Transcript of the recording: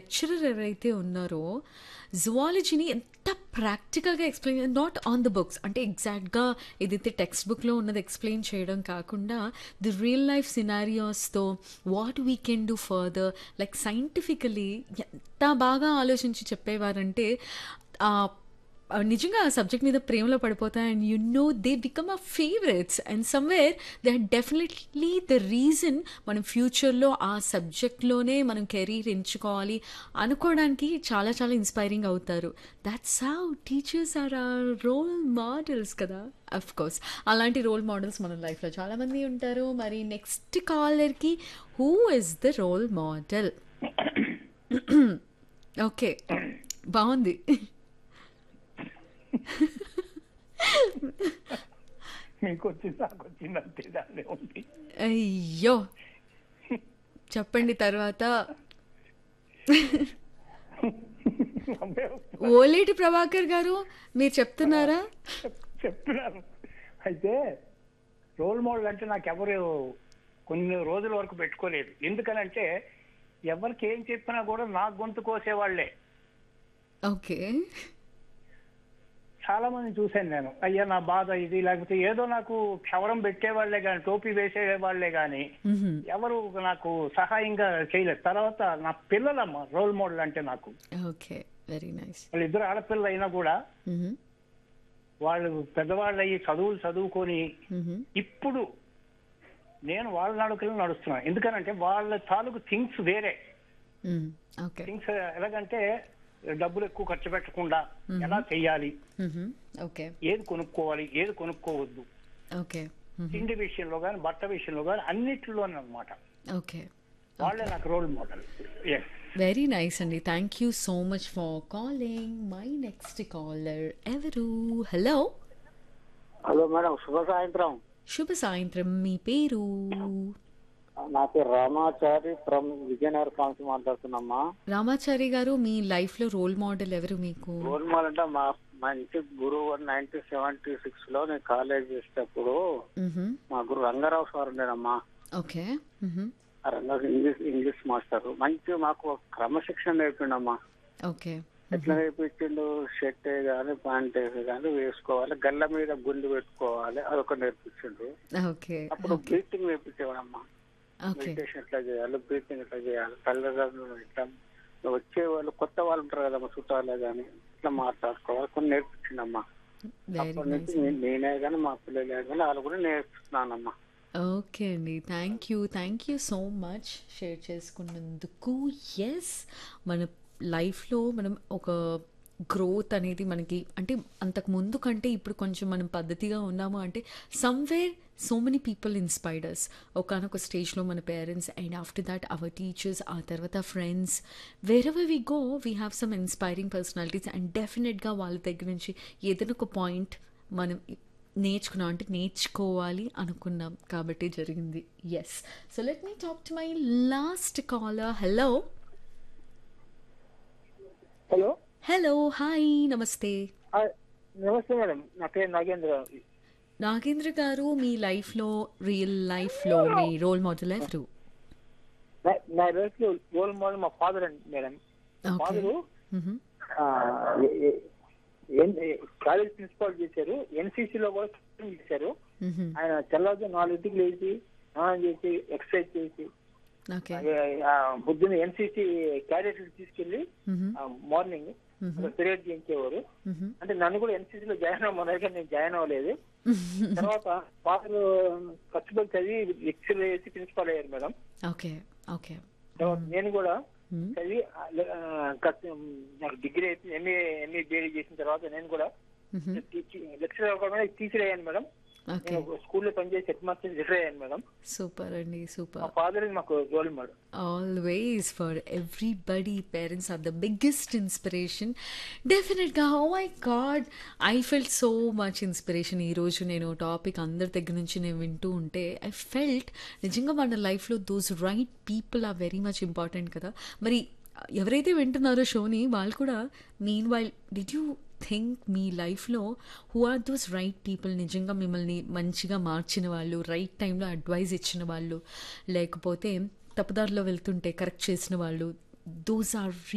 Lecturer ఎవరైతే ఉన్నారో జువాలజీని ఎంత ప్రాక్టికల్గా explain not on the books అంటే ఎగ్జాక్ట్గా ఏదైతే టెక్స్ట్ బుక్లో ఉన్నది ఎక్స్ప్లెయిన్ చేయడం కాకుండా ది రియల్ లైఫ్ సినారియోస్తో what we can do further like scientifically ఎంత బాగా ఆలోచించి చెప్పేవారంటే ఆ ఆ నిజంగా ఆ సబ్జెక్ట్ మీద ప్రేమలో పడిపోతాయి and you know they become a favourites and somewhere they are definitely the reason మనం ఫ్యూచర్లో ఆ సబ్జెక్ట్లోనే మనం కెరీర్ ఎంచుకోవాలి అనుకోవడానికి చాలా చాలా ఇన్స్పైరింగ్ అవుతారు that's how teachers are are role models కదా అఫ్ కోర్స్ అలాంటి రోల్ మోడల్స్ మన లైఫ్లో చాలామంది ఉంటారు మరి నెక్స్ట్ కాలర్కి who is the role model okay బాగుంది మీకు వచ్చింది నాకు వచ్చింది అంతే దాన్ని ఉంది అయ్యో చెప్పండి తర్వాత అమ్మే ఓలేటి ప్రభాకర్ గారు మీరు చెప్తున్నారా చెప్- చెప్తున్నాను అయితే రోల్ మోడల్ అంటే నాకు ఎవరు కొన్ని రోజుల వరకు పెట్టుకోలేదు ఎందుకనంటే ఎవరికి ఏం చెప్పినా కూడా నా గొంతు కోసేవాళ్లే ఓకే చాలా మంది చూశాను నేను అయ్యా నా బాధ ఇది లేకపోతే ఏదో నాకు క్షవరం పెట్టేవాళ్లే కానీ టోపీ వేసేవాళ్లే కానీ మ్హూ. ఎవరు నాకు సహాయంగా చేయలేదు తర్వాత నా పిల్లలమ్మ రోల్ మోడల్ అంటే నాకు ఓకే వెరీ నైస్ వాళ్ళిద్దరు ఆడపిల్ల అయినా కూడా మ్హూ. వాళ్ళు పెద్దవాళ్ళు అయ్యి చదువులు చదువుకొని మ్హూ. ఇప్పుడు నేను వాళ్ళ నడుకలు నడుస్తున్నాను ఎందుకనంటే వాళ్ళ తాలూకు థింగ్స్ వేరే మ్మ్. ఓకే థింగ్స్ ఎలాగంటే డబ్బులు ఎక్కువ ఖర్చు పెట్టకుండా ఎలా చెయ్యాలి మ్హూ. ఓకే ఏది కొనుక్కోవాలి ఏది కొనుక్కోవద్దు ఓకే మ్హూ. తిండి విషయంలో కానీ బట్ట విషయంలో కానీ అన్నిటిలోనే అనమాట ఓకే వాళ్ళే నాకు role model yes very nice అండి thank you so much for calling my next caller ఎవరు హలో హలో మేడం శుభ సాయంత్రం శుభ సాయంత్రం మీ పేరు నా పేరు రామాచారి ఫ్రమ్ విజయనగర్ కాన్సి మాట్లాడుతున్నామ్మా రామాచారి గారు మీ లైఫ్లో రోల్ మోడల్ ఎవరు మీకు రోల్ మోడల్ అంటే మా మా ఇంటి గురువు నైన్టీన్ సెవెంటీ సిక్స్ లో నేను కాలేజ్ చేసేటప్పుడు మ్హూ. మా గురువు రంగారావు సార్ ఉండేనమ్మా ఓకే మ్హూ. ఆ రంగారావు ఇంగ్లీష్ ఇంగ్లీష్ మాస్టర్ మంచి మాకు ఒక క్రమశిక్షణ నేర్పిండమ్మా ఓకే ఎట్లా నేర్పించిండు షర్ట్ గానీ ప్యాంట్ గానీ వేసుకోవాలి గల్ల మీద గుండు పెట్టుకోవాలి అదొక నేర్పించిండు ఓకే అప్పుడు బ్రీతింగ్ నేర్పించేవాడమ్మా ఓకే మెడిటేషన్ ఎట్లా చేయాలి బ్రీతింగ్ ఎట్లా చేయాలి తల్లిదండ్రులు ఎట్లా వచ్చే వాళ్ళు కొత్త వాళ్ళు ఉంటారు కదమ్మా చుట్టాలే కానీ ఇట్లా మాట్లాడుకోవాలి కొన్ని నేర్పించిండమ్మా వెరీ అప్పటి నుంచి నైస్ నే- నేనే కానీ మా పిల్లలే కానీ వాళ్ళు కూడా నేర్పిస్తున్నానమ్మా ఓకే అండి thank you thank you so much share చేసుకున్నందుకు ఎస్ మన లైఫ్లో మనం ఒక గ్రోత్ అనేది మనకి అంటే అంతకు ముందు కంటే ఇప్పుడు కొంచెం మనం పద్ధతిగా ఉన్నాము అంటే సమ్వేర్ సో మెనీ పీపుల్ ఇన్స్పైర్డర్స్ ఒకనొక స్టేజ్లో మన parents and after that our teachers ఆ తర్వాత friends wherever we go we have some inspiring personalities and డెఫినెట్గా వాళ్ళ దగ్గర నుంచి ఏదైనా ఒక పాయింట్ మనం నేర్చుకున్నాం అంటే నేర్చుకోవాలి అనుకున్నాం కాబట్టి జరిగింది yes so let me talk to my last caller hello hello hello hi నమస్తే నమస్తే మేడం నా పేరు నాగేంద్ర నాగేంద్ర గారు మీ లైఫ్లో రియల్ లైఫ్లో మీ రోల్ మోడల్ ఎవరు నా లైఫ్ లో రోల్ మోడల్ మా ఫాదర్ అండి madam okay father college principal చేశారు ఎన్సీసీ లో కూడా training చేశారు ఆయన తెల్లవారు నాలుగింటికి లేచి స్నానం చేసి ఎక్సర్సైజ్ చేసి ఓకే ఆ, పొద్దున్న ఎన్సీసీ క్యాడెట్ తీసుకెళ్లి మార్నింగ్ పీరియడ్ చేయించేవారు అంటే నన్ను కూడా ఎన్సీసీ లో జాయిన్ అవ్వమన్నారు కానీ నేను జాయిన్ అవ్వలేదు తర్వాత ఫాదర్ కష్టపడి చదివి లెక్చర్ చేసి ప్రిన్సిపాల్ అయ్యారు మేడం ఓకే ఓకే తర్వాత నేను కూడా చదివి ఆ, కష్ట- నాకు డిగ్రీ అయిపోయింది ఎంఏ ఎంఏ బీఏడీ చేసిన తర్వాత నేను కూడా లెక్చర్ అవ్వకుండా టీచర్ అయ్యాను మేడం ఓకే నేను స్కూల్లో పనిచేసి హెడ్ మాస్టర్ రిటైర్ అయ్యాను మేడం సూపర్ అండి మా సూపర్ ఫాదర్ మాకు role model always for everybody parents are the biggest inspiration డెఫినెట్గా oh my god I felt so much inspiration ఈరోజు నేను టాపిక్ అందరి దగ్గర నుంచి నేను వింటూ ఉంటే ఐ ఫెల్ట్ నిజంగా మన లైఫ్లో those right people are very much important కదా మరి ఎవరైతే వింటున్నారో షోని వాళ్ళు కూడా meanwhile did you think మీ లైఫ్లో who are those right people నిజంగా మిమ్మల్ని మంచిగా మార్చిన వాళ్ళు రైట్ టైంలో అడ్వైజ్ ఇచ్చిన వాళ్ళు లేకపోతే తప్పుదారిలో వెళ్తుంటే కరెక్ట్ చేసిన వాళ్ళు దోస్ ఆర్